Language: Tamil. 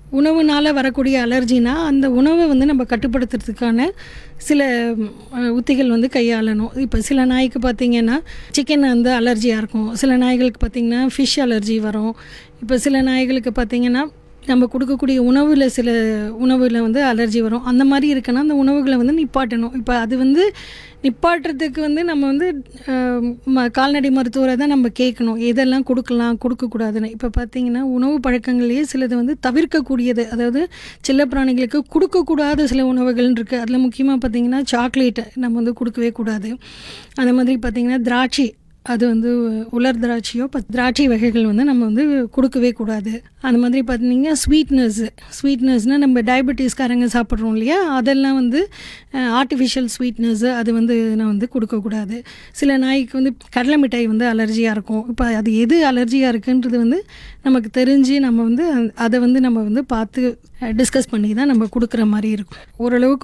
உணவுனால் வரக்கூடிய அலர்ஜினா அந்த உணவை வந்து நம்ம கட்டுப்படுத்துறதுக்கான சில ம், அஹ், உத்திகள் வந்து கையாளணும் இப்போ சில நாய்க்கு பார்த்திங்கன்னா சிக்கன் வந்து அலர்ஜியாக இருக்கும் சில நாய்களுக்கு பார்த்திங்கன்னா ஃபிஷ் அலர்ஜி வரும் இப்போ சில நாய்களுக்கு பார்த்திங்கன்னா நம்ம கொடுக்கக்கூடிய உணவில் சில உணவில் வந்து அலர்ஜி வரும் அந்த மாதிரி இருக்குன்னா அந்த உணவுகளை வந்து நிப்பாட்டணும் இப்போ அது வந்து நிப்பாட்டுறதுக்கு வந்து நம்ம வந்து அஹ், ம கால்நடை மருத்துவரை தான் நம்ம கேட்கணும் எதெல்லாம் கொடுக்கலாம் கொடுக்கக்கூடாதுன்னு இப்போ பார்த்தீங்கன்னா உணவு பழக்கங்கள்லேயே சிலது வந்து தவிர்க்கக்கூடியது அதாவது செல்லப்பிராணிகளுக்கு கொடுக்கக்கூடாத சில உணவுகள் இருக்குது அதில் முக்கியமாக பார்த்தீங்கன்னா சாக்லேட் நம்ம வந்து கொடுக்கவே கூடாது அந்த மாதிரி பார்த்தீங்கன்னா திராட்சை அது வந்து உலர் திராட்சையோ ப திராட்சை வகைகள் வந்து நம்ம வந்து கொடுக்கவே கூடாது அந்த மாதிரி பார்த்தீங்கன்னா ஸ்வீட்னஸ் ஸ்வீட்னஸ்னால் நம்ம டயபெட்டிஸ்காரங்க சாப்பிட்றோம் இல்லையா அதெல்லாம் வந்து ஆர்டிஃபிஷியல் ஸ்வீட்னஸ் அது வந்து நான் வந்து கொடுக்கக்கூடாது சில நாய்க்கு வந்து கடலை மிட்டாய் வந்து அலர்ஜியாக இருக்கும் இப்போ அது எது அலர்ஜியாக இருக்குன்றது வந்து நமக்கு தெரிஞ்சு நம்ம வந்து அந்த- அதை வந்து நம்ம வந்து பார்த்து டிஸ்கஸ் பண்ணி தான் நம்ம கொடுக்குற மாதிரி இருக்கும் ஓரளவுக்கு